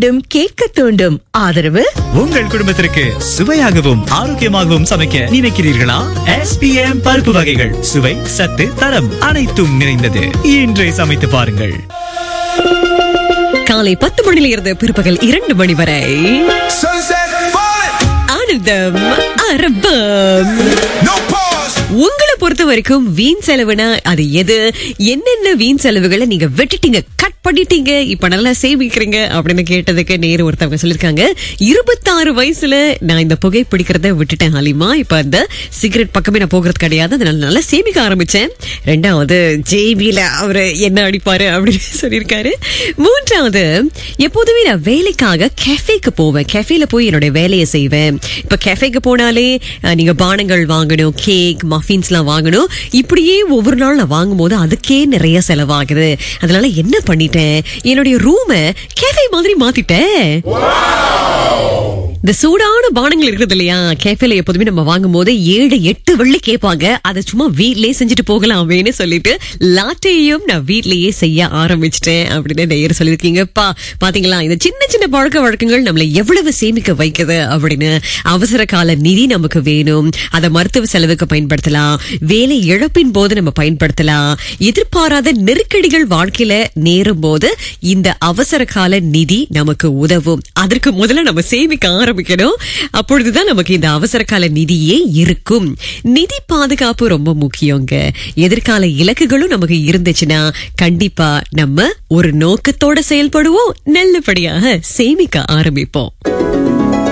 மீண்டும் கேட்க தூண்டும் ஆதரவு உங்கள் குடும்பத்திற்கு சுவையாகவும் ஆரோக்கியமாகவும் சமைக்க நினைக்கிறீர்களா எஸ்பிஎம் பருப்பு வகைகள் சுவை சத்து தரம் அனைத்தும் நிறைந்தது இன்றே சமைத்து பாருங்கள் காலை பத்து மணியில இருந்து பிற்பகல் இரண்டு மணி வரை Sunset falling, ஆனந்தம் அரபம் no pause. உங்களை பொறுத்த வரைக்கும் வீண் செலவுனா அது எது என்னென்ன வீண் செலவுகளை நீங்க விட்டுட்டீங்க கட் பண்ணிட்டீங்க இப்ப நல்லா சேமிக்கிறீங்க அப்படின்னு கேட்டதுக்கு நேரு ஒருத்தவங்க சொல்லிருக்காங்க இருபத்தாறு வயசுல நான் இந்த புகை பிடிக்கிறத விட்டுட்டேன் ஹலிமா இப்ப அந்த சிகரெட் பக்கமே நான் போகிறது கிடையாது அதனால நல்லா சேமிக்க ஆரம்பிச்சேன் ரெண்டாவது ஜேபியில அவரு என்ன அடிப்பாரு அப்படின்னு சொல்லியிருக்காரு மூன்றாவது எப்போதுமே நான் வேலைக்காக கெஃபேக்கு போவேன் கெஃபேல போய் என்னுடைய வேலையை செய்வேன் இப்ப கெஃபேக்கு போனாலே அஹ், நீங்க பானங்கள் வாங்கணும் கேக் மஃபின்ஸ்லாம் வாங்கணும் இப்படியே ஒவ்வொரு நாள் நான் வாங்கும்போது அதுக்கே நிறைய செலவாகுது அதனால என்ன பண்ணிட்டேன் என்னுடைய ரூமை கேஃபே மாதிரி மாத்திட்டேன் இந்த சூடான பானங்கள் இருக்குது இல்லையா கேஃபேல எப்போதுமே நம்ம வாங்கும் போது ஏழு எட்டு வெள்ளி கேட்பாங்க அதை சும்மா வீட்லயே செஞ்சுட்டு போகலாம் அப்படின்னு சொல்லிட்டு லாட்டையும் நான் வீட்லயே செய்ய ஆரம்பிச்சிட்டேன் அப்படின்னு நேயர் சொல்லியிருக்கீங்கப்பா பாத்தீங்களா இந்த சின்ன சின்ன பழக்க வழக்கங்கள் நம்மளை எவ்வளவு சேமிக்க வைக்குது அப்படின்னு அவசர கால நிதி நமக்கு வேணும் அதை மருத்துவ செலவுக்கு பயன்படுத்தலாம் வேலை இழப்பின் போது நம்ம பயன்படுத்தலாம் எதிர்பாராத நெருக்கடிகள் வாழ்க்கையில நேரும் போது இந்த அவசர கால நிதி நமக்கு உதவும் அதற்கு முதல்ல நம்ம சேமிக்க ஆரம்பிக்கணும் அப்பொழுதுதான் நமக்கு இந்த அவசர கால நிதியே இருக்கும் நிதி பாதுகாப்பு ரொம்ப முக்கியங்க எதிர்கால இலக்குகளும் நமக்கு இருந்துச்சுன்னா கண்டிப்பா நம்ம ஒரு நோக்கத்தோட செயல்படுவோம் நல்லபடியாக சேமிக்க ஆரம்பிப்போம்